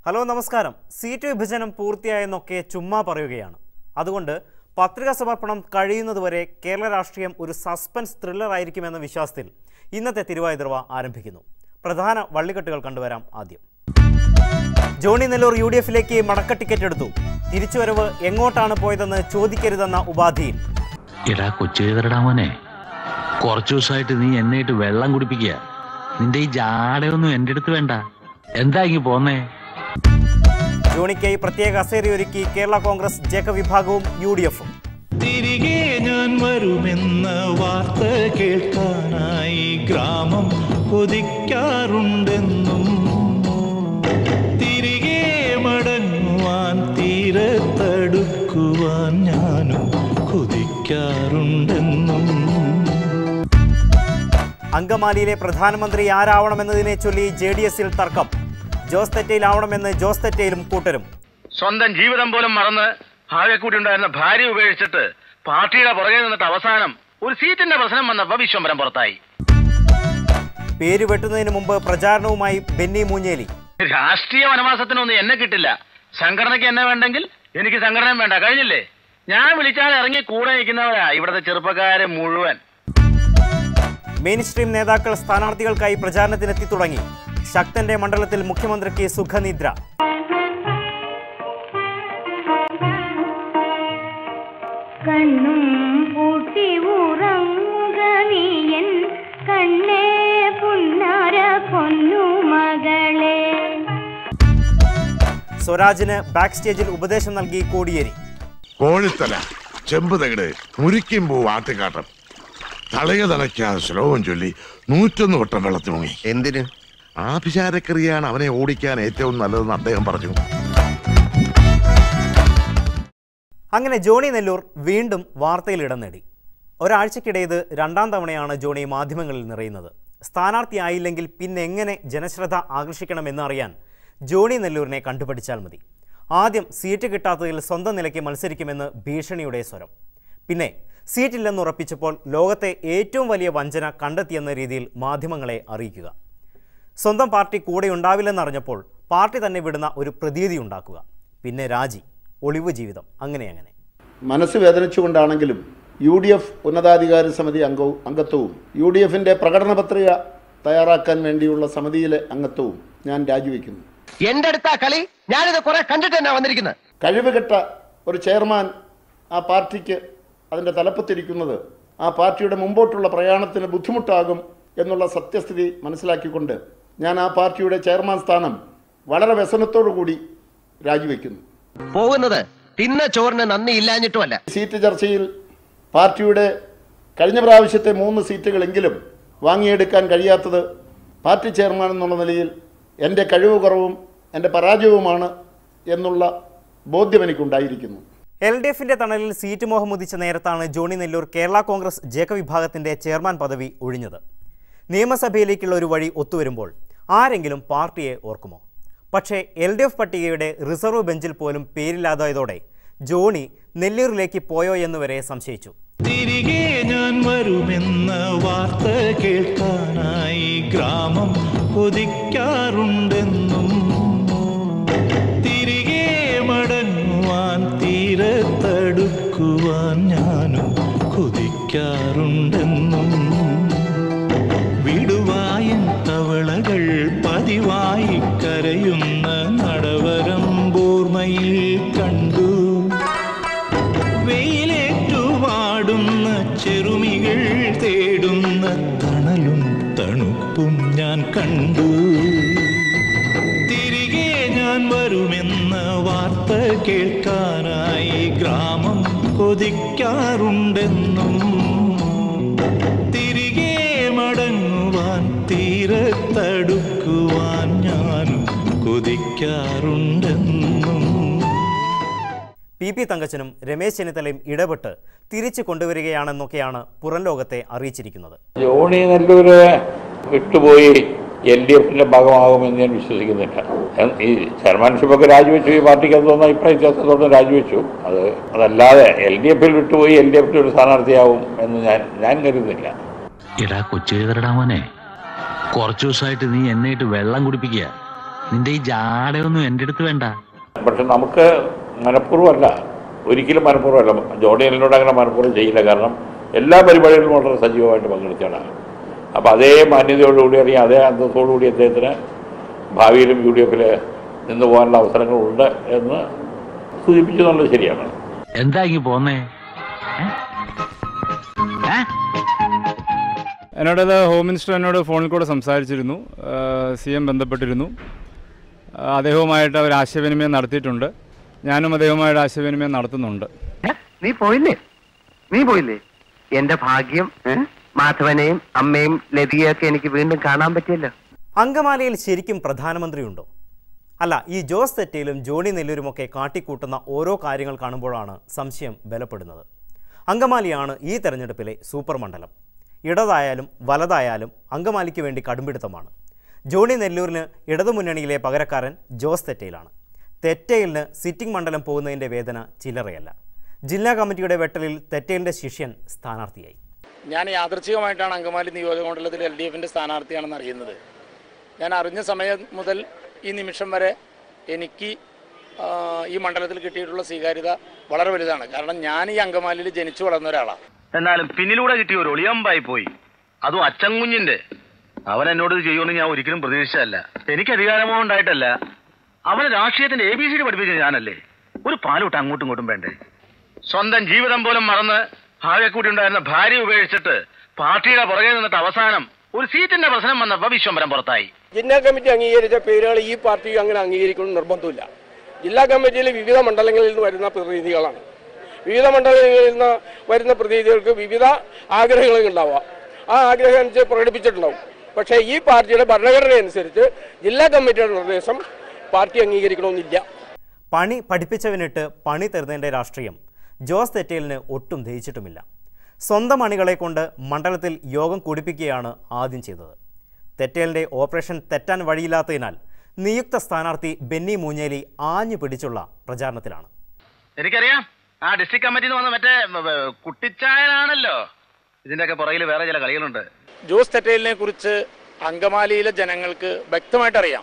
Hello നമസ്കാരം seat വിഭജനം പൂർത്തിയായെന്നൊക്കെ ചുമ്മാ പറയുകയാണ് അതുകൊണ്ട് പത്രികാ സമർപ്പണം കഴിയുന്നതുവരെ കേരള രാഷ്ട്രീയം ഒരു സസ്പെൻസ് ത്രില്ലർ ആയിരിക്കുമെന്ന വിശ്വാസത്തിൽ ഇന്നത്തെ തിരുവാതിർവ ആരംഭിക്കുന്നു പ്രധാന വള്ളിക്കെട്ടുകൾ കണ്ടുവരാം ആദ്യം ജോണി നെല്ലൂർ യു ഡി എഫിലേക്ക് മടക്ക ടിക്കറ്റ് എടുത്തു തിരിച്ചുവരവ് എങ്ങോട്ടാണ് പോയതെന്ന് ചോദിക്കരുതെന്ന ഉപാധിയിൽ എടാ കൊച്ചെഴുതരടാ മോനെ കുറച്ചു ദിവസമായിട്ട് നീ എന്നെയിട്ട് വെള്ളം കുടിപ്പിക്കുക നിന്റെ ഈ ജാടയൊന്നും എൻ്റെ അടുത്ത് വേണ്ട എന്താ ഇങ്ങ് പോന്നേ ജോണിക്കായി പ്രത്യേക കസേരയൊരുക്കി കേരള കോൺഗ്രസ് ജേക്കബ് വിഭാഗവും യു ഡി എഫും തിരികെ ഞാൻ വരുമെന്ന വാർത്ത കേൾക്കാനായി ഗ്രാമം കൊതിക്കാറുണ്ടെന്നും തിരികെ മടങ്ങുവാൻ തീരത്തടുക്കുവാൻ ഞാനും കൊതിക്കാറുണ്ടെന്നും അങ്കമാലിയിലെ പ്രധാനമന്ത്രി ആരാവണമെന്നതിനെ ചൊല്ലി ജെ ഡി എസിൽ തർക്കം ജോസ് തെറ്റയിലാവണമെന്ന് ജോസ് തെറ്റയിലും കൂട്ടരും സ്വന്തം ജീവിതം പോലും മറന്ന് ഭാര്യ കൂടി ഉണ്ടായിരുന്ന ഭാര്യ ഉപേക്ഷിച്ചിട്ട് പാർട്ടിയുടെ പുറകെ നിന്നിട്ട് അവസാനം ഒരു സീറ്റിന്റെ പ്രശ്നം വന്നപ്പോ വിശ്വംബരം പുറത്തായി പേര് വെട്ടുന്നതിന് മുമ്പ് പ്രചാരണവുമായി ബെന്നി മൂഞ്ഞേലി രാഷ്ട്രീയ വനവാസത്തിനൊന്നും എന്നെ കിട്ടില്ല സംഘടനയ്ക്ക് എന്നെ വേണ്ടെങ്കിൽ എനിക്ക് സംഘടന വേണ്ട കഴിഞ്ഞില്ലേ ഞാൻ വിളിച്ചാൽ ഇറങ്ങി കൂടെ നിൽക്കുന്നവരാ ഇവിടുത്തെ ചെറുപ്പക്കാരെ മുഴുവൻ മെയിൻ സ്ട്രീം നേതാക്കൾ സ്ഥാനാർത്ഥികൾക്കായി പ്രചാരണത്തിനെത്തി തുടങ്ങി ശക്തന്റെ മണ്ഡലത്തിൽ മുഖ്യമന്ത്രിക്ക് സുഖനിദ്ര കണ്ണും പൂട്ടി ഉറങ്ങുക നീയൻ കണ്ണേ പുന്നാര പൊന്നു മകളെ സ്വരാജിന് ബാക്ക് സ്റ്റേജിൽ ഉപദേശം നൽകി കോടിയേരി കോഴിത്തല ചെമ്പ് തകിട് മുരിക്കുമ്പൂ ആട്ടുകാട്ടം തളയ തളയ്ക്കാതെ ശ്ലോകം ചൊല്ലി നൂറ്റൊന്ന് വട്ടം വെള്ളത്തിൽ മുങ്ങി എന്തിന് ആഭിചാരക്രിയയാണ് അവനെ ഓടിക്കാൻ ഏറ്റവും നല്ലതെന്ന് അദ്ദേഹം പറഞ്ഞു അങ്ങനെ ജോണി നെല്ലൂർ വീണ്ടും വാർത്തയിൽ ഇടം നേടി ഒരാഴ്ചക്കിടെ ഇത് രണ്ടാം തവണയാണ് ജോണി മാധ്യമങ്ങളിൽ നിറയുന്നത് സ്ഥാനാർത്ഥിയായില്ലെങ്കിൽ പിന്നെ എങ്ങനെ ജനശ്രദ്ധ ആകർഷിക്കണമെന്ന് അറിയാൻ ജോണി നെല്ലൂരിനെ കണ്ടുപഠിച്ചാൽ മതി ആദ്യം സീറ്റ് കിട്ടാത്തതിൽ സ്വന്തം നിലയ്ക്ക് മത്സരിക്കുമെന്ന് ഭീഷണിയുടെ സ്വരം പിന്നെ സീറ്റില്ലെന്ന് ഉറപ്പിച്ചപ്പോൾ ലോകത്തെ ഏറ്റവും വലിയ വഞ്ചന കണ്ടെത്തിയെന്ന രീതിയിൽ മാധ്യമങ്ങളെ അറിയിക്കുക സ്വന്തം പാർട്ടി കൂടെ ഉണ്ടാവില്ലെന്നറിഞ്ഞപ്പോൾ പാർട്ടി തന്നെ വിടുന്ന ഒരു പ്രതീതി ഉണ്ടാക്കുക പിന്നെ രാജി ഒളിവ് ജീവിതം അങ്ങനെ അങ്ങനെ മനസ്സ് വേദനിച്ചുകൊണ്ടാണെങ്കിലും യു ഡി എഫ് ഉന്നതാധികാര സമിതി അംഗവും അംഗത്വവും യു ഡി എഫിൻ്റെ പ്രകടന പത്രിക തയ്യാറാക്കാൻ വേണ്ടിയുള്ള സമിതിയിലെ അംഗത്വവും ഞാൻ രാജിവെക്കുന്നു എന്റെ അടുത്താ കളി ഞാനിത് കുറെ കണ്ടിട്ട് തന്നെ വന്നിരിക്കുന്നത് കഴിവുകെട്ട ഒരു ചെയർമാൻ ആ പാർട്ടിക്ക് അതിൻ്റെ തലപ്പത്തിരിക്കുന്നത് ആ പാർട്ടിയുടെ മുമ്പോട്ടുള്ള പ്രയാണത്തിന് ബുദ്ധിമുട്ടാകും എന്നുള്ള സത്യസ്ഥിതി മനസ്സിലാക്കിക്കൊണ്ട് ഞാൻ ആ പാർട്ടിയുടെ ചെയർമാൻ സ്ഥാനം വളരെ വ്യസനത്തോടു കൂടി രാജിവെക്കുന്നു പോകുന്നത് തിന്ന ചോറിന് നന്ദി ഇല്ലാഞ്ഞിട്ടുമല്ല സീറ്റ് ചർച്ചയിൽ പാർട്ടിയുടെ കഴിഞ്ഞ പ്രാവശ്യത്തെ മൂന്ന് സീറ്റുകളെങ്കിലും വാങ്ങിയെടുക്കാൻ കഴിയാത്തത് പാർട്ടി ചെയർമാൻ എന്നുള്ള നിലയിൽ എൻ്റെ കഴിവ് കുറവും എൻ്റെ പരാജയവുമാണ് എന്നുള്ള ബോധ്യം എനിക്കുണ്ടായിരിക്കുന്നു എൽ ഡി എഫിന്റെ തണലിൽ സീറ്റ് മോഹം ഉദിച്ച നേരത്താണ് ജോണി നെല്ലൂർ കേരള കോൺഗ്രസ് ജേക്കബ് വിഭാഗത്തിന്റെ ചെയർമാൻ പദവി ഒഴിഞ്ഞത് നിയമസഭയിലേക്കുള്ള ഒരു വഴി ഒത്തുവരുമ്പോൾ ആരെങ്കിലും പാർട്ടിയെ ഓർക്കുമോ പക്ഷേ എൽ ഡി എഫ് പട്ടികയുടെ റിസർവ് ബെഞ്ചിൽ പോലും പേരില്ലാതായതോടെ ജോണി നെല്ലൂരിലേക്ക് പോയോ എന്നുവരെ സംശയിച്ചു തിരികെ ഞാൻ വരുമെന്ന വാർത്ത കേൾക്കാനായി ഗ്രാമം കൊതിക്കാറുണ്ടെന്നും തിരികെ മടങ്ങുവാൻ തീരത്തടുക്കുവാൻ ഞാനും കൊതിക്കാറുണ്ടെന്നും വിടുവായൻ തവളകൾ പതിവായി കരയുന്ന നടവരം ബോർമയിൽ കണ്ടു വെയിലേറ്റുപാടുന്ന ചെറുമികൾ തേടുന്ന തണലും തണുപ്പും ഞാൻ കണ്ടു തിരികെ ഞാൻ വരുമെന്ന വാർത്ത കേൾക്കാനായി ഗ്രാമം കൊതിക്കാറുണ്ടെന്നും തിരികെ മടങ്ങുവാൻ തീരത്തടുക്കുവാൻ ഞാനും കൊതിക്കാറുണ്ടെന്നും പി പി തങ്കച്ചനും രമേശ് ചെന്നിത്തലയും ഇടപെട്ട് തിരിച്ചു കൊണ്ടുവരികയാണെന്നൊക്കെയാണ് പുറം ലോകത്തെ അറിയിച്ചിരിക്കുന്നത് ജോണി നെല്ലൂര് വിട്ടുപോയി എൽ ഡി എഫിന്റെ ഭാഗമാകുമെന്ന് ഞാൻ വിശ്വസിക്കുന്നില്ല ഞാൻ ഈ ചെയർമാൻഷിപ്പൊക്കെ രാജിവെച്ചു ഈ പാർട്ടിക്ക് അത് തോന്നുന്ന അഭിപ്രായ വ്യത്യാസത്തോടെ രാജിവെച്ചു അത് അതല്ലാതെ എൽ ഡി എഫിൽ വിട്ടുപോയി എൽ ഡി എഫിൽ ഒരു സ്ഥാനാർത്ഥിയാവും എന്ന് ഞാൻ ഞാൻ കരുതുന്നില്ല എടാ കൊച്ചെഴുതരടാ മോനെ കുറച്ചു ദിവസമായിട്ട് നീ എന്നെയിട്ട് വെള്ളം കുടിപ്പിക്കുക നിന്റെ ഈ ജാടയൊന്നും എൻ്റെ അടുത്ത് വേണ്ട പക്ഷെ നമുക്ക് മനഃപൂർവ്വമല്ല ഒരിക്കലും മനഃപൂർവ്വമല്ല ജോണിയലിനോട് അങ്ങനെ മനഃപൂർവ്വം ചെയ്യില്ല കാരണം എല്ലാ പരിപാടികളിലും വളരെ സജീവമായിട്ട് പങ്കെടുത്തതാണ് അപ്പോൾ അതേ മാന്യതയോടുകൂടി അല്ലെങ്കിൽ അതേ അന്തസ്സോടുകൂടി അദ്ദേഹത്തിന് ഭാവിയിലും യു ഡി എഫിൽ നിന്ന് പോകാനുള്ള അവസരങ്ങളുണ്ട് എന്ന് സൂചിപ്പിച്ചു എന്നുള്ളത് ശരിയാണ് എന്താ ഇങ്ങ് പോന്നേ ഏ? ഏ? എന്നോടത് ഹോം മിനിസ്റ്റർ എന്നോട് ഫോണിൽ കൂടെ സംസാരിച്ചിരുന്നു സി എം ബന്ധപ്പെട്ടിരുന്നു ആ, അദ്ദേഹവുമായിട്ട് അവർ ആശയവിനിമയം നടത്തിയിട്ടുണ്ട് ഞാനും അദ്ദേഹവുമായിട്ട് ആശയവിനിമയം നടത്തുന്നുണ്ട് നീ പോയില്ലേ നീ പോയില്ലേ എന്റെ ഭാഗ്യം മാധവനെയും അമ്മയും ലതികയൊക്കെ എനിക്ക് വീണ്ടും കാണാൻ പറ്റിയല്ലോ അങ്കമാലിയിൽ ശരിക്കും പ്രധാനമന്ത്രിയുണ്ടോ അല്ല ഈ ജോസ് തെറ്റയിലും ജോണി നെല്ലൂരുമൊക്കെ കാട്ടിക്കൂട്ടുന്ന ഓരോ കാര്യങ്ങൾ കാണുമ്പോഴാണ് സംശയം ബലപ്പെടുന്നത് അങ്കമാലിയാണ് ഈ തെരഞ്ഞെടുപ്പിലെ സൂപ്പർ മണ്ഡലം ഇടതായാലും വലതായാലും അങ്കമാലിക്ക് വേണ്ടി കടുംപിടുത്തമാണ് ജോണി നെല്ലൂരിന് ഇടതുമുന്നണിയിലെ പകരക്കാരൻ ജോസ് തെറ്റയിലാണ് തെറ്റയിലിന് സിറ്റിംഗ് മണ്ഡലം പോകുന്നതിൻ്റെ വേദന ചില്ലറയല്ല ജില്ലാ കമ്മിറ്റിയുടെ വെട്ടലിൽ തെറ്റയിലിൻ്റെ ശിഷ്യൻ സ്ഥാനാർത്ഥിയായി ഞാൻ യാദൃച്ഛികമായിട്ടാണ് അങ്കമാലി നിയോജക മണ്ഡലത്തിൽ എൽ ഡി എഫിൻ്റെ സ്ഥാനാർത്ഥിയാണെന്ന് അറിയുന്നത് ഞാൻ അറിഞ്ഞ സമയം മുതൽ ഈ നിമിഷം വരെ എനിക്ക് ആ, ഈ മണ്ഡലത്തിൽ കിട്ടിയിട്ടുള്ള സ്വീകാര്യത വളരെ വലുതാണ് കാരണം ഞാൻ ഈ അങ്കമാലിയിൽ ജനിച്ചു വളർന്ന ഒരാളാണ് എന്നാലും പിന്നിലൂടെ കിട്ടിയ ഒരു ഒളിയമ്പായി പോയി അതും അച്ചൻകുഞ്ഞിന്റെ അവൻ എന്നോട് ഇത് ചെയ്യുമെന്ന് ഞാൻ ഒരിക്കലും പ്രതീക്ഷിച്ചതല്ല എനിക്ക് അധികാരമോ ഉണ്ടായിട്ടല്ല അവന് രാഷ്ട്രീയത്തിന്റെ എ ബി സി ഡി പഠിപ്പിച്ചത് ഞാനല്ലേ ഒരു പാലോട്ട് അങ്ങോട്ടും ഇങ്ങോട്ടും വേണ്ടേ സ്വന്തം ജീവിതം പോലും മറന്ന് ഭാര്യക്കൂട്ടി ഉണ്ടായിരുന്ന ഭാര്യ ഉപേക്ഷിച്ചിട്ട് പാർട്ടിയുടെ പുറകെ നിന്നിട്ട് അവസാനം ഒരു സീറ്റിന്റെ പ്രശ്നം വന്നപ്പോ വിശ്വംബരം പുറത്തായി ജില്ലാ കമ്മിറ്റി അംഗീകരിച്ച പേരുകൾ ഈ പാർട്ടി അങ്ങനെ അംഗീകരിക്കണം നിർബന്ധമില്ല ജില്ലാ കമ്മിറ്റിയിൽ വിവിധ മണ്ഡലങ്ങളിൽ നിന്ന് വരുന്ന പ്രതിനിധികളാണ് വിവിധ മണ്ഡലങ്ങളിൽ നിന്ന് വരുന്ന പ്രതിനിധികൾക്ക് വിവിധ ആഗ്രഹങ്ങൾ ഉണ്ടാവാം ആ ആഗ്രഹം അനുസരിച്ച് പ്രകടിപ്പിച്ചിട്ടുണ്ടാവും പക്ഷേ ഈ പാർട്ടിയുടെ ഭരണഘടന അനുസരിച്ച് ജില്ലാ കമ്മിറ്റിയുടെ നിർദ്ദേശം പാർട്ടി അംഗീകരിക്കണമെന്നില്ല പണി പഠിപ്പിച്ചവനിട്ട് പണി തരുന്നതിൻ്റെ രാഷ്ട്രീയം ജോസ് തെറ്റേലിന് ഒട്ടും ദഹിച്ചിട്ടുമില്ല സ്വന്തം അണികളെ കൊണ്ട് മണ്ഡലത്തിൽ യോഗം കൂടിപ്പിക്കുകയാണ് ആദ്യം ചെയ്തത് തെറ്റേലിൻ്റെ ഓപ്പറേഷൻ തെറ്റാൻ വഴിയില്ലാത്തതിനാൽ നിയുക്ത സ്ഥാനാർത്ഥി ബെന്നി മൂഞ്ഞേലി ആഞ്ഞു പിടിച്ചുള്ള പ്രചാരണത്തിലാണ് എനിക്കറിയാം ആ ഡിസ്ട്രിക്ട് കമ്മിറ്റിന്ന് വന്ന മറ്റേ വ- വ- കുട്ടിച്ചായനാണല്ലോ ഇതിന്റെയൊക്കെ പുറകിൽ വേറെ ചില കളികളുണ്ട് ജോസ് തെറ്റേലിനെ കുറിച്ച് അങ്കമാലിയിലെ ജനങ്ങൾക്ക് വ്യക്തമായിട്ട് അറിയാം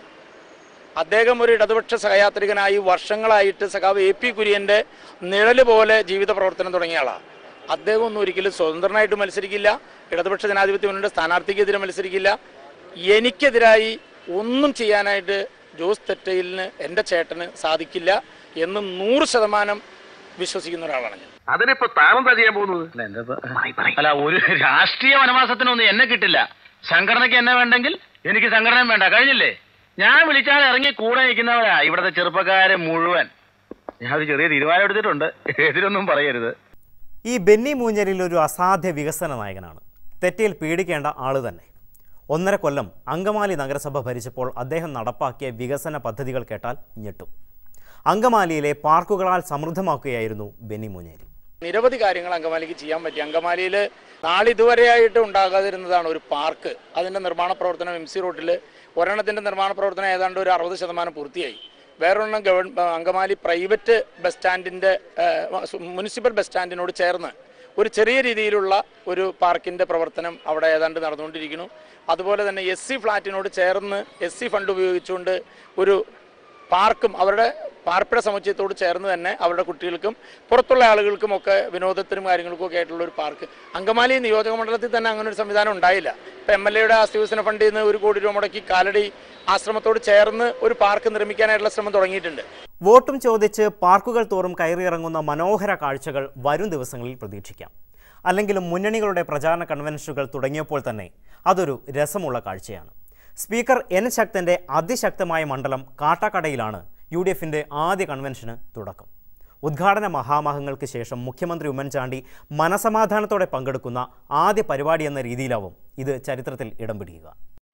അദ്ദേഹം ഒരു ഇടതുപക്ഷ സഹയാത്രികനായി വർഷങ്ങളായിട്ട് സഖാവ് എ പി കുര്യന്റെ നിഴല് പോലെ ജീവിത പ്രവർത്തനം തുടങ്ങിയ ആളാണ് അദ്ദേഹം ഒന്നും ഒരിക്കലും സ്വതന്ത്രനായിട്ട് മത്സരിക്കില്ല ഇടതുപക്ഷ ജനാധിപത്യ മുന്നണിയുടെ സ്ഥാനാർത്ഥിക്കെതിരെ മത്സരിക്കില്ല എനിക്കെതിരായി ഒന്നും ചെയ്യാനായിട്ട് ജോസ് തെറ്റയിലിന് എൻ്റെ ചേട്ടന് സാധിക്കില്ല എന്ന് നൂറ് ശതമാനം വിശ്വസിക്കുന്ന ഒരാളാണ് ഞാൻ അതിനിപ്പോ താനെന്താ ചെയ്യാൻ പോകുന്നത് അല്ല ഒരു രാഷ്ട്രീയ വനവാസത്തിനൊന്നും എന്നെ കിട്ടില്ല സംഘടനയ്ക്ക് എന്നെ വേണ്ടെങ്കിൽ എനിക്ക് സംഘടന വേണ്ട കഴിഞ്ഞില്ലേ ഞാൻ വിളിച്ചാൽ ഇറങ്ങി കൂടെ നിൽക്കുന്നവരാ ഇവിടുത്തെ ചെറുപ്പക്കാരെ മുഴുവൻ ഞാൻ ഒരു ചെറിയ തീരുമാനം എടുത്തിട്ടുണ്ട് എതിരൊന്നും പറയരുത് ഈ ബെന്നി മൂഞ്ഞേലിൽ ഒരു അസാധ്യ വികസന നായകനാണ് തെറ്റയിൽ പേടിക്കേണ്ട ആള് തന്നെ ഒന്നര കൊല്ലം അങ്കമാലി നഗരസഭ ഭരിച്ചപ്പോൾ അദ്ദേഹം നടപ്പാക്കിയ വികസന പദ്ധതികൾ കേട്ടാൽ ഞെട്ടും അങ്കമാലിയിലെ പാർക്കുകളാൽ സമൃദ്ധമാക്കുകയായിരുന്നു ബെന്നി മൂഞ്ഞേലി നിരവധി കാര്യങ്ങൾ അങ്കമാലിക്ക് ചെയ്യാൻ പറ്റി അങ്കമാലിയിൽ നാളിതുവരെയായിട്ട് ഉണ്ടാകാതിരുന്നതാണ് ഒരു പാർക്ക് അതിൻ്റെ നിർമ്മാണ പ്രവർത്തനം എം സി റോഡിൽ ഒരെണ്ണത്തിൻ്റെ നിർമ്മാണ പ്രവർത്തനം ഏതാണ്ട് ഒരു അറുപത് ശതമാനം പൂർത്തിയായി വേറൊരെണ്ണം ഗവൺ അങ്കമാലി പ്രൈവറ്റ് ബസ് സ്റ്റാൻഡിൻ്റെ മുനിസിപ്പൽ ബസ് സ്റ്റാൻഡിനോട് ചേർന്ന് ഒരു ചെറിയ രീതിയിലുള്ള ഒരു പാർക്കിൻ്റെ പ്രവർത്തനം അവിടെ ഏതാണ്ട് നടന്നുകൊണ്ടിരിക്കുന്നു അതുപോലെ തന്നെ എസ് സി ഫ്ലാറ്റിനോട് ചേർന്ന് എസ് സി ഫണ്ട് ഉപയോഗിച്ചുകൊണ്ട് ഒരു പാർക്കും അവരുടെ പാർപ്പിട സമുച്ചയത്തോട് ചേർന്ന് തന്നെ അവരുടെ കുട്ടികൾക്കും പുറത്തുള്ള ആളുകൾക്കും ഒക്കെ വിനോദത്തിനും കാര്യങ്ങൾക്കും ഒക്കെ ആയിട്ടുള്ള ഒരു പാർക്ക് അങ്കമാലി നിയോജക മണ്ഡലത്തിൽ തന്നെ അങ്ങനെ ഒരു സംവിധാനം ഉണ്ടായില്ല ഇപ്പം എം എൽ എയുടെ ആസ്തി വികസന ഫണ്ടിൽ നിന്ന് ഒരു കോടി രൂപ മുടക്കി കാലടി ആശ്രമത്തോട് ചേർന്ന് ഒരു പാർക്ക് നിർമ്മിക്കാനായിട്ടുള്ള ശ്രമം തുടങ്ങിയിട്ടുണ്ട് വോട്ടും ചോദിച്ച് പാർക്കുകൾ തോറും കയറിയിറങ്ങുന്ന മനോഹര കാഴ്ചകൾ വരും ദിവസങ്ങളിൽ പ്രതീക്ഷിക്കാം അല്ലെങ്കിലും മുന്നണികളുടെ പ്രചാരണ കൺവെൻഷനുകൾ തുടങ്ങിയപ്പോൾ തന്നെ അതൊരു രസമുള്ള കാഴ്ചയാണ് സ്പീക്കർ എൻ ശക്തന്റെ അതിശക്തമായ മണ്ഡലം കാട്ടാക്കടയിലാണ് യു ഡി എഫിൻ്റെ ആദ്യ കൺവെൻഷന് തുടക്കം ഉദ്ഘാടന മഹാമഹങ്ങൾക്ക് ശേഷം മുഖ്യമന്ത്രി ഉമ്മൻചാണ്ടി മനസമാധാനത്തോടെ പങ്കെടുക്കുന്ന ആദ്യ പരിപാടി എന്ന രീതിയിലാവും ഇത് ചരിത്രത്തിൽ ഇടം പിടിക്കുക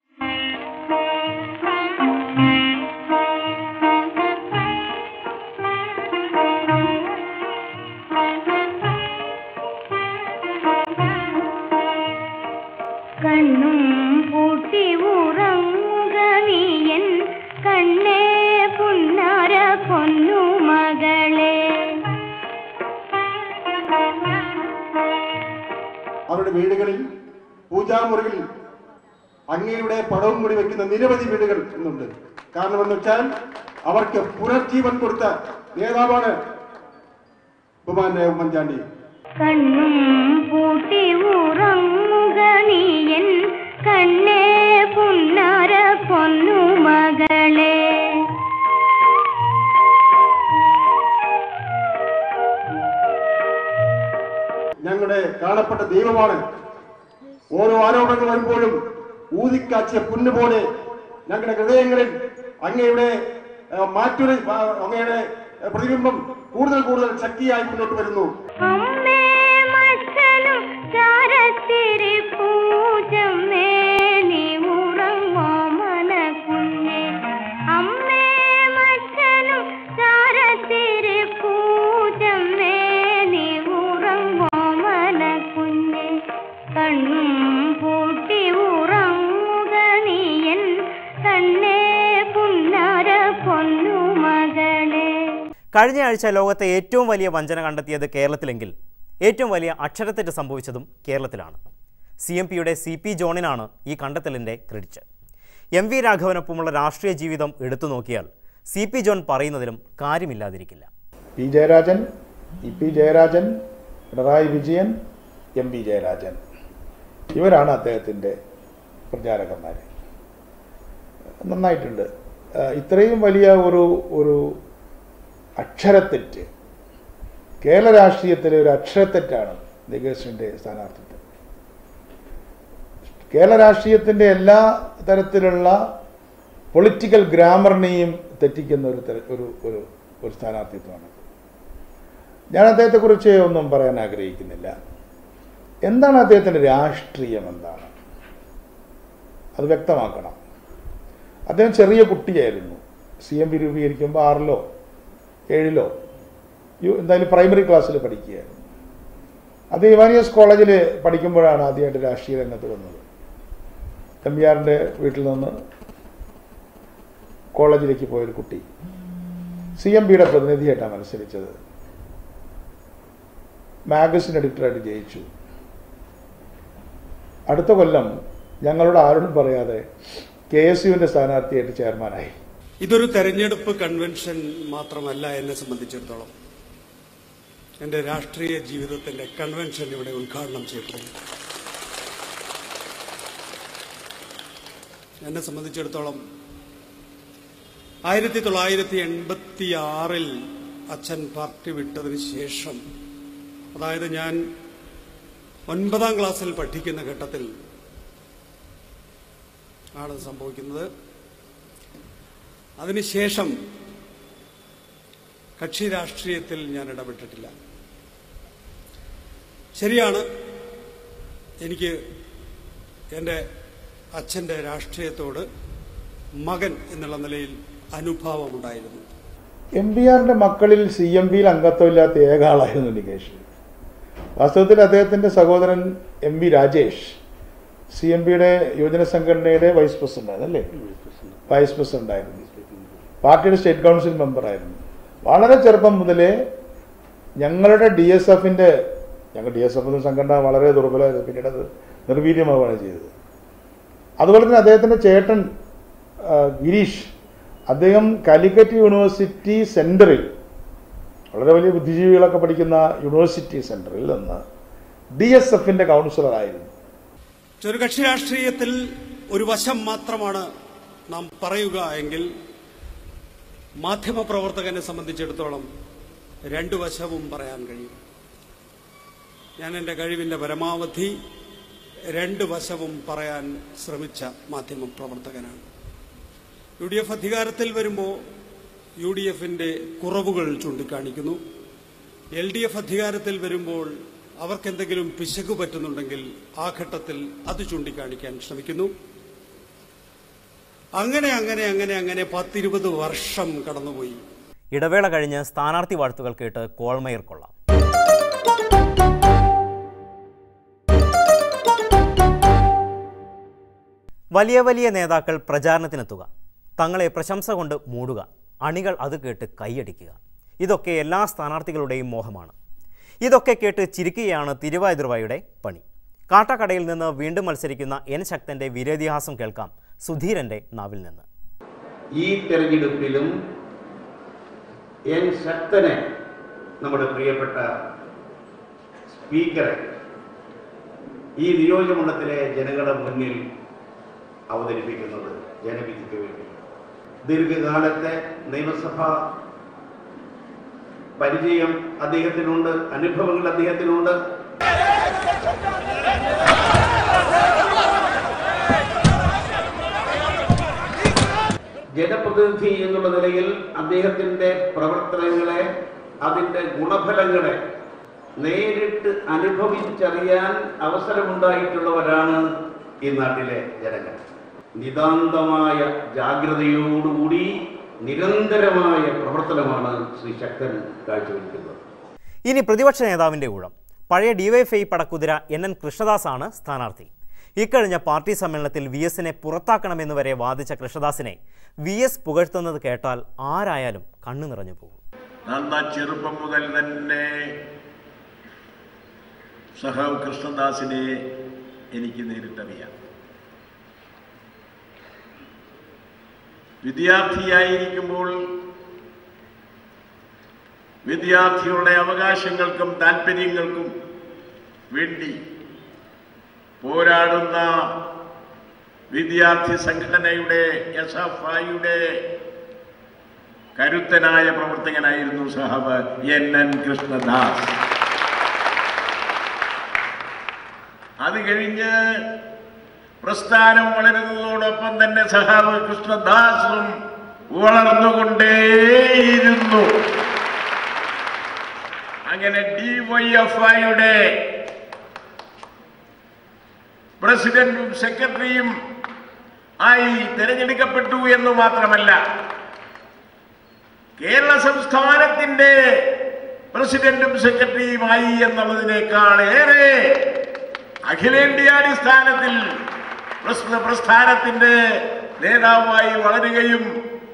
കണ്ണും പൂട്ടി ഉറങ്ങുക നീയൻ കണ്ണേ പുന്നാര പൊന്നു മകളെ അവരുടെ വീടുകളിൽ പൂജാമുറിയിൽ അങ്ങയുടെ പടവും കൂടി വെക്കുന്ന നിരവധി വീടുകൾ ഇന്നുണ്ട് കാരണം എന്ന് വെച്ചാൽ അവർക്ക് പുനർജീവൻ കൊടുത്ത നേതാവാണ് ബഹുമാനായ ഉമ്മൻചാണ്ടി കണ്ണും പൂട്ടി ഉറങ്ങുക നീയൻ കണ്ണേ പുന്നാര പൊന്നു മകളെ ഞങ്ങളുടെ കാണപ്പെട്ട ദൈവമാണ് ഓരോ ആരോപണങ്ങൾ വരുമ്പോഴും ഊതിക്കാച്ചിയ പുല്ലുപോലെ ഞങ്ങളുടെ ഹൃദയങ്ങളിൽ അങ്ങയുടെ ആ, മാറ്റൊരു ആ, അങ്ങയുടെ ആ, പ്രതിബിംബം കൂടുതൽ കൂടുതൽ ശക്തിയായി മുന്നോട്ട് വരുന്നു അമ്മേ മച്ചനും ചാരത്തിരി പൂജമ്മേ നീ ഉറങ്ങോ മനക്കുഞ്ഞെ അമ്മേ മച്ചനും ചാരത്തിരി പൂജമ്മേ നീ ഉറങ്ങോ മനക്കുഞ്ഞെ കണ്ണും പൂട്ടി ഉറങ്ങുക നീയൻ കണ്ണേ പുന്നാര പൊന്നു മകളെ കഴിഞ്ഞ ആഴ്ച ലോകത്തെ ഏറ്റവും വലിയ വഞ്ചന കണ്ടെത്തിയത് കേരളത്തിലെങ്കിൽ ഏറ്റവും വലിയ അക്ഷരത്തെറ്റ് സംഭവിച്ചതും കേരളത്തിലാണ് സി എം പിയുടെ സി പി ജോണിനാണ് ഈ കണ്ടെത്തലിൻ്റെ ക്രെഡിറ്റ് എം വി രാഘവനൊപ്പമുള്ള രാഷ്ട്രീയ ജീവിതം എടുത്തു നോക്കിയാൽ സി പി ജോൺ പറയുന്നതിലും കാര്യമില്ലാതിരിക്കില്ല P Jayarajan E P Jayarajan Pinarayi Vijayan M P Jayarajan ഇവരാണ് അദ്ദേഹത്തിൻ്റെ പ്രചാരകന്മാർ നന്നായിട്ടുണ്ട് ആ, ഇത്രയും വലിയ ഒരു ഒരു അക്ഷരത്തെറ്റ് കേരള രാഷ്ട്രീയത്തിലെ ഒരു അക്ഷരത്തെറ്റാണ് നികേഷിൻ്റെ സ്ഥാനാർത്ഥിത്വം കേരള രാഷ്ട്രീയത്തിൻ്റെ എല്ലാ തരത്തിലുള്ള പൊളിറ്റിക്കൽ ഗ്രാമറിനെയും തെറ്റിക്കുന്ന ഒരു തര- ഒരു ഒരു ഒരു സ്ഥാനാർത്ഥിത്വമാണ് ഞാൻ അദ്ദേഹത്തെക്കുറിച്ച് ഒന്നും പറയാൻ ആഗ്രഹിക്കുന്നില്ല എന്താണ് അദ്ദേഹത്തിൻ്റെ രാഷ്ട്രീയം എന്താണ് അത് വ്യക്തമാക്കണം അദ്ദേഹം ചെറിയ കുട്ടിയായിരുന്നു സി എം പി രൂപീകരിക്കുമ്പോൾ ആറിലോ ഏഴിലോ യു- എന്തായാലും പ്രൈമറി ക്ലാസ്സിൽ പഠിക്കുകയായിരുന്നു അത് ഇവാനിയസ് കോളേജിൽ പഠിക്കുമ്പോഴാണ് ആദ്യമായിട്ട് രാഷ്ട്രീയ രംഗത്ത് വന്നത് എം ബി ആറിൻ്റെ വീട്ടിൽ നിന്ന് കോളേജിലേക്ക് പോയൊരു കുട്ടി സി എം പിയുടെ പ്രതിനിധിയായിട്ടാണ് മത്സരിച്ചത് മാഗസിൻ എഡിറ്ററായിട്ട് ജയിച്ചു അടുത്ത കൊല്ലം ഞങ്ങളോട് ആരോടും പറയാതെ കെ എസ് യുവിൻ്റെ സ്ഥാനാർത്ഥിയായിട്ട് ചെയർമാനായി ഇതൊരു തെരഞ്ഞെടുപ്പ് കൺവെൻഷൻ മാത്രമല്ല എന്നെ സംബന്ധിച്ചിടത്തോളം എൻ്റെ രാഷ്ട്രീയ ജീവിതത്തിന്റെ കൺവെൻഷൻ ഇവിടെ ഉദ്ഘാടനം ചെയ്യപ്പെടുന്നു എന്നെ സംബന്ധിച്ചിടത്തോളം ആയിരത്തി തൊള്ളായിരത്തി എൺപത്തി ആറിൽ അച്ഛൻ പാർട്ടി വിട്ടതിന് ശേഷം അതായത് ഞാൻ ഒൻപതാം ക്ലാസ്സിൽ പഠിക്കുന്ന ഘട്ടത്തിൽ ആണ് സംഭവിക്കുന്നത് അതിനുശേഷം കക്ഷി രാഷ്ട്രീയത്തിൽ ഞാൻ ഇടപെട്ടിട്ടില്ല ശരിയാണ് എനിക്ക് എൻ്റെ അച്ഛൻ്റെ രാഷ്ട്രീയത്തോട് മകൻ എന്നുള്ള നിലയിൽ അനുഭാവമുണ്ടായിരുന്നു എം പി ആറിന്റെ മക്കളിൽ സി എം പിയിൽ അംഗത്വമില്ലാത്ത ഏക ആളായിരുന്നു നികേഷ് വാസ്തവത്തിൽ അദ്ദേഹത്തിന്റെ സഹോദരൻ M V Rajesh C M പിയുടെ യുവജന സംഘടനയുടെ വൈസ് പ്രസിഡന്റ് ആയിരുന്നു അല്ലേ വൈസ് പ്രസിഡന്റ് ആയിരുന്നു പാർട്ടിയുടെ സ്റ്റേറ്റ് കൗൺസിൽ മെമ്പറായിരുന്നു വളരെ ചെറുപ്പം മുതലേ ഞങ്ങളുടെ ഡി എസ് എഫിന്റെ ഞങ്ങൾ ഡി എസ് എഫ് എന്ന സംഘടന വളരെ ദുർബലമായിരുന്നു പിന്നീട് അത് നിർവീര്യമാവുകയാണ് ചെയ്തത് അതുപോലെ തന്നെ അദ്ദേഹത്തിന്റെ ചേട്ടൻ ആ, ഗിരീഷ് അദ്ദേഹം കാലിക്കറ്റ് യൂണിവേഴ്സിറ്റി സെന്ററിൽ വളരെ വലിയ ബുദ്ധിജീവികളൊക്കെ പഠിക്കുന്ന യൂണിവേഴ്സിറ്റി സെന്ററിൽ നിന്ന് ഡി എസ് എഫിന്റെ കൗൺസിലറായിരുന്നു ചെറുകക്ഷി രാഷ്ട്രീയത്തിൽ ഒരു വശം മാത്രമാണ് നാം പറയുക എങ്കിൽ മാധ്യമപ്രവർത്തകനെ സംബന്ധിച്ചിടത്തോളം രണ്ടു വശവും പറയാൻ കഴിയും ഞാൻ എൻ്റെ കഴിവിൻ്റെ പരമാവധി രണ്ട് വശവും പറയാൻ ശ്രമിച്ച മാധ്യമപ്രവർത്തകനാണ് യു ഡി എഫ് അധികാരത്തിൽ വരുമ്പോൾ യു ഡി എഫിൻ്റെ കുറവുകൾ ചൂണ്ടിക്കാണിക്കുന്നു എൽ ഡി എഫ് അധികാരത്തിൽ വരുമ്പോൾ അവർക്കെന്തെങ്കിലും പിശകു പറ്റുന്നുണ്ടെങ്കിൽ ആ ഘട്ടത്തിൽ അത് ചൂണ്ടിക്കാണിക്കാൻ ശ്രമിക്കുന്നു അങ്ങനെ അങ്ങനെ അങ്ങനെ അങ്ങനെ പത്തിരുപത് വർഷം കടന്നുപോയി ഇടവേള കഴിഞ്ഞ് സ്ഥാനാർത്ഥി വാഴ്ത്തുകൾ കേട്ട് കോൾമയർ കൊള്ളാം വലിയ വലിയ നേതാക്കൾ പ്രചാരണത്തിനെത്തുക തങ്ങളെ പ്രശംസ കൊണ്ട് മൂടുക അണികൾ അത് കേട്ട് കൈയടിക്കുക ഇതൊക്കെ എല്ലാ സ്ഥാനാർത്ഥികളുടെയും മോഹമാണ് ഇതൊക്കെ കേട്ട് ചിരിക്കുകയാണ് തിരുവാതിർവായുടെ പണി കാട്ടാക്കടയിൽ നിന്ന് വീണ്ടും മത്സരിക്കുന്ന എൻ ശക്തന്റെ വീരേതിഹാസം കേൾക്കാം സുധീരന്റെ നാവിൽ നിന്ന് ഈ തെരഞ്ഞെടുപ്പിലും എൻ ശക്തനെ നമ്മുടെ പ്രിയപ്പെട്ട സ്പീക്കറെ ഈ നിയോജകമണ്ഡലത്തിലെ ജനങ്ങളുടെ മുന്നിൽ അവതരിപ്പിക്കുന്നത് ജനവിധിക്ക് വേണ്ടി ദീർഘകാലത്തെ നിയമസഭാ പരിചയം അദ്ദേഹത്തിനുണ്ട് അനുഭവങ്ങൾ അദ്ദേഹത്തിനുണ്ട് ജനപ്രതിനിധി എന്നുള്ള നിലയിൽ അദ്ദേഹത്തിന്റെ പ്രവർത്തനങ്ങളെ അതിന്റെ ഗുണഫലങ്ങളെ നേരിട്ട് അനുഭവിച്ചറിയാൻ അവസരമുണ്ടായിട്ടുള്ളവരാണ് ഈ നാട്ടിലെ ജനങ്ങൾ നിതാന്തമായ ജാഗ്രതയോടുകൂടി നിരന്തരമായ പ്രവർത്തനമാണ് ശ്രീ ശക്തൻ കാഴ്ചവെക്കുന്നത് ഇനി പ്രതിപക്ഷ നേതാവിന്റെ ഊഴം പഴയ ഡിവൈഎഫ്ഐ പടക്കുതിര എൻ എൻ കൃഷ്ണദാസാണ് സ്ഥാനാർത്ഥി ഇക്കഴിഞ്ഞ പാർട്ടി സമ്മേളനത്തിൽ വി എസിനെ പുറത്താക്കണമെന്ന് വരെ വാദിച്ച കൃഷ്ണദാസിനെ വി എസ് പുകഴ്ത്തുന്നത് കേട്ടാൽ ആരായാലും കണ്ണു നിറഞ്ഞു പോകും നന്ന ചെറുപ്പം മുതൽ തന്നെ സഹാവ് കൃഷ്ണദാസിനെ എനിക്ക് നേരിട്ടറിയാം വിദ്യാർത്ഥിയായിരിക്കുമ്പോൾ വിദ്യാർത്ഥികളുടെ അവകാശങ്ങൾക്കും താല്പര്യങ്ങൾക്കും വേണ്ടി പോരാടുന്ന വിദ്യാർത്ഥി സംഘടനയുടെ എസ് എഫ് ഐയുടെ കരുത്തനായ പ്രവർത്തകനായിരുന്നു സഹബ് എൻ എൻ കൃഷ്ണദാസ് അത് കഴിഞ്ഞ് പ്രസ്ഥാനം വളരുന്നതോടൊപ്പം തന്നെ സഹാബ് കൃഷ്ണദാസും വളർന്നുകൊണ്ടേയിരുന്നു അങ്ങനെ ഡിവൈഎഫ്ഐയുടെ പ്രസിഡന്റും സെക്രട്ടറിയും ആയി തിരഞ്ഞെടുക്കപ്പെട്ടു എന്ന് മാത്രമല്ല കേരള സംസ്ഥാനത്തിന്റെ പ്രസിഡന്റും സെക്രട്ടറിയുമായി എന്നുള്ളതിനേക്കാൾ ഏറെ അഖിലേന്ത്യാടിസ്ഥാനത്തിൽ പ്രസ്തുത പ്രസ്ഥാനത്തിന്റെ നേതാവായി വളരുകയും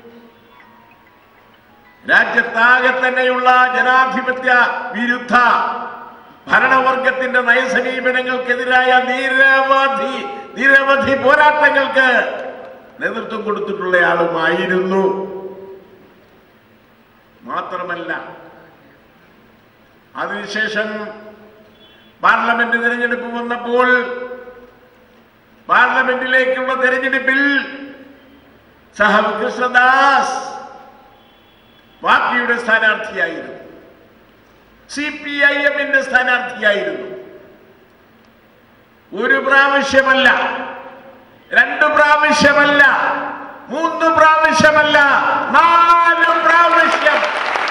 രാജ്യത്താകെ തന്നെയുള്ള ജനാധിപത്യ വിരുദ്ധ ഭരണവർഗത്തിന്റെ നയസമീപനങ്ങൾക്കെതിരായ നിരവധി നിരവധി പോരാട്ടങ്ങൾക്ക് നേതൃത്വം കൊടുത്തിട്ടുള്ളയാളുമായിരുന്നു മാത്രമല്ല അതിനുശേഷം പാർലമെന്റ് തിരഞ്ഞെടുപ്പ് വന്നപ്പോൾ പാർലമെന്റിലേക്കുള്ള തിരഞ്ഞെടുപ്പിൽ സഹബ് കൃഷ്ണദാസ് പാർട്ടിയുടെ സ്ഥാനാർത്ഥിയായിരുന്നു സി പി ഐ എമ്മിന്റെ സ്ഥാനാർത്ഥിയായിരുന്നു ഒരു പ്രാവശ്യമല്ല രണ്ട് പ്രാവശ്യമല്ല മൂന്ന് പ്രാവശ്യമല്ല നാല് പ്രാവശ്യം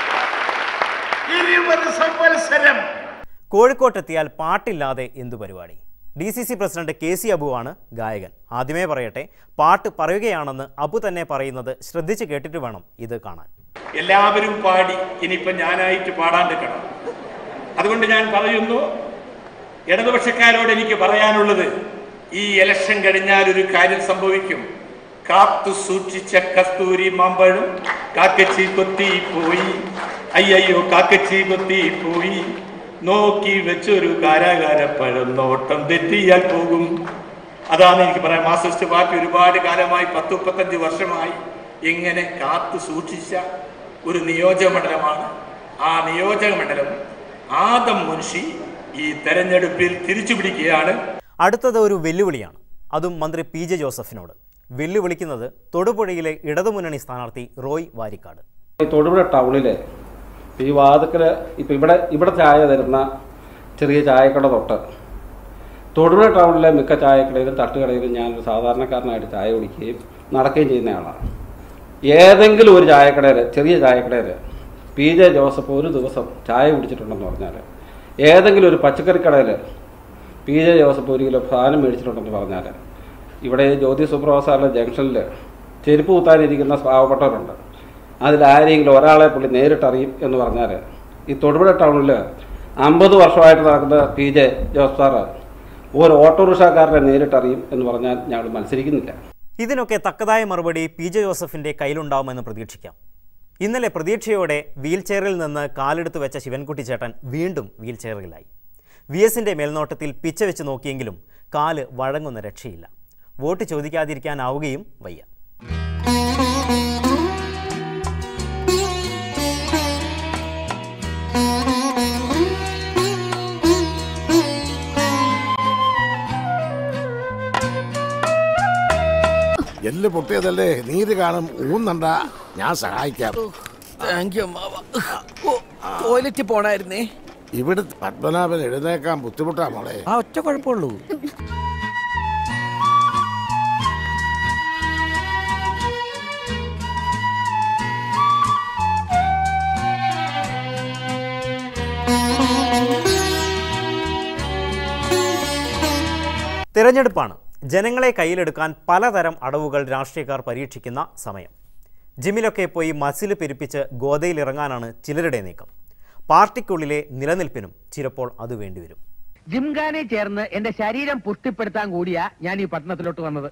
ഇരുപത് സംവത്സരം കോഴിക്കോട്ടെത്തിയാൽ പാട്ടില്ലാതെ എന്തു പരിപാടി D C C president K C അബുവാണ് ഗായകൻ ആദ്യമേ പറയട്ടെ പാട്ട് പറയുകയാണെന്ന് അബു തന്നെ പറയുന്നത് ശ്രദ്ധിച്ച് കേട്ടിട്ട് വേണം ഇത് കാണാൻ എല്ലാവരും പാടി ഇനിയിപ്പം ഞാനായിട്ട് പാടാൻ നിൽക്കണം അതുകൊണ്ട് ഞാൻ പറയുന്നു ഇടതുപക്ഷക്കാരോട് എനിക്ക് പറയാനുള്ളത് ഈ ഇലക്ഷൻ കഴിഞ്ഞാൽ ഒരു കാര്യം സംഭവിക്കും കാത്തു സൂക്ഷിച്ച കസ്തൂരി മാമ്പഴം കാക്കച്ചി കൊത്തി പോയി അയ്യോ കാക്കച്ചി കൊത്തി പോയി നോക്കി വെച്ചൊരു കാരാകാരപ്പഴം നോട്ടം തെറ്റിയാൽ പോകും അതാണ് എനിക്ക് പറയാം മാർക്സിസ്റ്റ് പാർട്ടി ഒരുപാട് കാലമായി പത്ത് മുപ്പത്തഞ്ച് വർഷമായി ഇങ്ങനെ കാത്തു സൂക്ഷിച്ച ഒരു നിയോജക മണ്ഡലമാണ് ആ നിയോജക മണ്ഡലം ആദം മുൻഷി ഈ തെരഞ്ഞെടുപ്പിൽ തിരിച്ചു പിടിക്കുകയാണ് അടുത്തത് ഒരു വെല്ലുവിളിയാണ് അതും മന്ത്രി പി ജെ ജോസഫിനോട് വെല്ലുവിളിക്കുന്നത് തൊടുപുഴയിലെ ഇടതുമുന്നണി സ്ഥാനാർത്ഥി റോയ് വാരിക്കാട് ഈ തൊടുപുഴ ടൗണിലെ ഈ വാതുക്കൽ ഇപ്പം ഇവിടെ ഇവിടെ ചായ തരുന്ന ചെറിയ ചായക്കട തൊട്ട് തൊടുപുഴ ടൗണിലെ മിക്ക ചായക്കടയിലും തട്ടുകടയിലും ഞാനൊരു സാധാരണക്കാരനായിട്ട് ചായ കുടിക്കുകയും നടക്കുകയും ചെയ്യുന്ന ആളാണ് ഏതെങ്കിലും ഒരു ചായക്കടയിൽ ചെറിയ ചായക്കടയിൽ പി ജെ ജോസഫ് ഒരു ദിവസം ചായ കുടിച്ചിട്ടുണ്ടെന്ന് പറഞ്ഞാൽ ഏതെങ്കിലും ഒരു പച്ചക്കറിക്കടയിൽ പി ജെ ജോസഫ് ഒരു കിലോ സാധനം മേടിച്ചിട്ടുണ്ടെന്ന് പറഞ്ഞാൽ ഇവിടെ ജ്യോതി സുപ്രഭാസാറിലെ ജംഗ്ഷനിൽ ചെരുപ്പ് കുത്താനിരിക്കുന്ന പാവപ്പെട്ടവരുണ്ട് അതിലാരെങ്കിലും ഒരാളെ പുള്ളി നേരിട്ടറിയും എന്ന് പറഞ്ഞാൽ ഈ തൊടുപുഴ ടൗണിൽ അമ്പത് വർഷമായിട്ട് നടക്കുന്ന പി ജെ ജോസഫ് സാറ് ഒരു ഓട്ടോറിക്ഷക്കാരനെ നേരിട്ടറിയും എന്ന് പറഞ്ഞാൽ ഞങ്ങൾ മത്സരിക്കുന്നില്ല ഇതിനൊക്കെ തക്കതായ മറുപടി പി ജെ ജോസഫിന്റെ കയ്യിലുണ്ടാവുമെന്ന് പ്രതീക്ഷിക്കാം ഇന്നലെ പ്രതീക്ഷയോടെ വീൽ ചെയറിൽ നിന്ന് കാലെടുത്ത് വെച്ച ശിവൻകുട്ടി ചേട്ടൻ വീണ്ടും വീൽ ചെയറിലായി വി എസിൻ്റെ മേൽനോട്ടത്തിൽ പിച്ച വെച്ച് നോക്കിയെങ്കിലും കാല് വഴങ്ങുന്ന രക്ഷയില്ല വോട്ട് ചോദിക്കാതിരിക്കാനാവുകയും വയ്യ എല്ല് പൊട്ടിയതല്ലേ നീര് കാണും ഊന്നണ്ട ഞാൻ സഹായിക്കാം താങ്ക് യു അമ്മാവ ഓ ടോയ്ലറ്റിൽ പോണായിരുന്നേ ഇവിടെ പത്മനാഭൻ എഴുന്നേക്കാൻ ബുദ്ധിമുട്ടാ മോളെ ആ ഒറ്റ കുഴപ്പമുള്ളൂ തിരഞ്ഞെടുപ്പാണ് ജനങ്ങളെ കയ്യിലെടുക്കാൻ പലതരം അടവുകൾ രാഷ്ട്രീയക്കാർ പരീക്ഷിക്കുന്ന സമയം ജിമ്മിലൊക്കെ പോയി മസിൽ പെരുപ്പിച്ച് ഗോതയിലിറങ്ങാനാണ് ചിലരുടെ നീക്കം പാർട്ടിക്കുള്ളിലെ നിലനിൽപ്പിനും ചിലപ്പോൾ അത് വേണ്ടിവരും ജിംഖാനെ ചേർന്ന് എന്റെ ശരീരം പുഷ്ടിപ്പെടുത്താൻ കൂടിയാ ഞാൻ ഈ പട്ടണത്തിലോട്ട് വന്നത്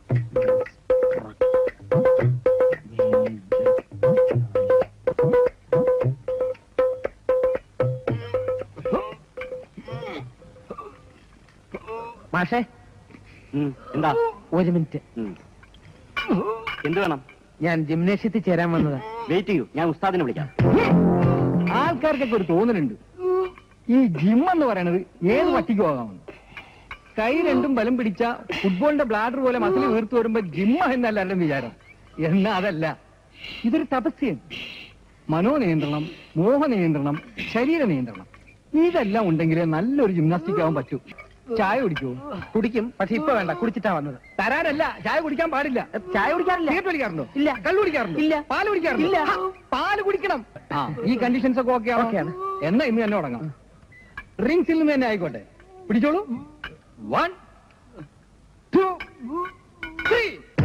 മാഷേ എന്താ ഒരു മിനിറ്റ് എന്ത് വേണം ഞാൻ ജിംനേഷ്യത്തിൽ ചേരാൻ വന്നതാ വെയിറ്റ് ചെയ്യൂ ഞാൻ ഉസ്താദിനെ വിളിക്കാം ആൾക്കാർക്കൊക്കെ ഒരു തോന്നലുണ്ട് ഈ ജിം എന്ന് പറയണത് ഏത് പട്ടിക്ക് പോകാമെന്ന് കൈ രണ്ടും ബലം പിടിച്ച ഫുട്ബോളിന്റെ ബ്ലാഡർ പോലെ മസിൽ വീർത്തു വരുമ്പോ ജിമ്മ എന്നല്ല എന്റെ വിചാരം എന്നാ അതല്ല ഇതൊരു തപസ്യം മനോനിയന്ത്രണം മോഹനിയന്ത്രണം ശരീര നിയന്ത്രണം ഇതെല്ലാം ഉണ്ടെങ്കിലേ നല്ലൊരു ജിംനാസ്റ്റിക് ആവാൻ പറ്റൂ ചായ കുടിക്കൂ കുടിക്കും പക്ഷെ ഇപ്പൊ വേണ്ട കുടിച്ചിട്ടാ വന്നത് തരാനല്ല ചായ കുടിക്കാൻ പാടില്ല ചായ കുടിക്കാറില്ല സിഗരറ്റ് വലിക്കാറുണ്ടോ ഇല്ല കള്ളു കുടിക്കാറുണ്ടോ ഇല്ല പാല് കുടിക്കാറുണ്ടോ ഇല്ല പാല് കുടിക്കണം ആ ഈ കണ്ടീഷൻസ് ഒക്കെ ഓക്കെ ആണ് എന്നാ ഇന്ന് തന്നെ തുടങ്ങാം ഡ്രിങ്ക്സിൽ നിന്ന് തന്നെ ആയിക്കോട്ടെ പിടിച്ചോളൂ വൺ ടു ത്രീ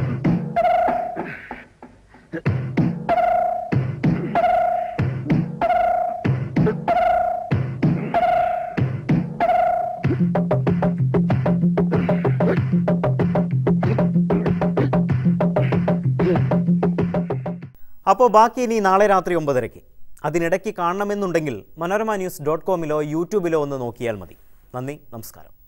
അപ്പോൾ ബാക്കി ഇനി നാളെ രാത്രി ഒമ്പതരയ്ക്ക് അതിനിടയ്ക്ക് കാണണമെന്നുണ്ടെങ്കിൽ മനോരമ ന്യൂസ് ഡോട്ട് കോമിലോ യൂട്യൂബിലോ ഒന്ന് നോക്കിയാൽ മതി നന്ദി നമസ്കാരം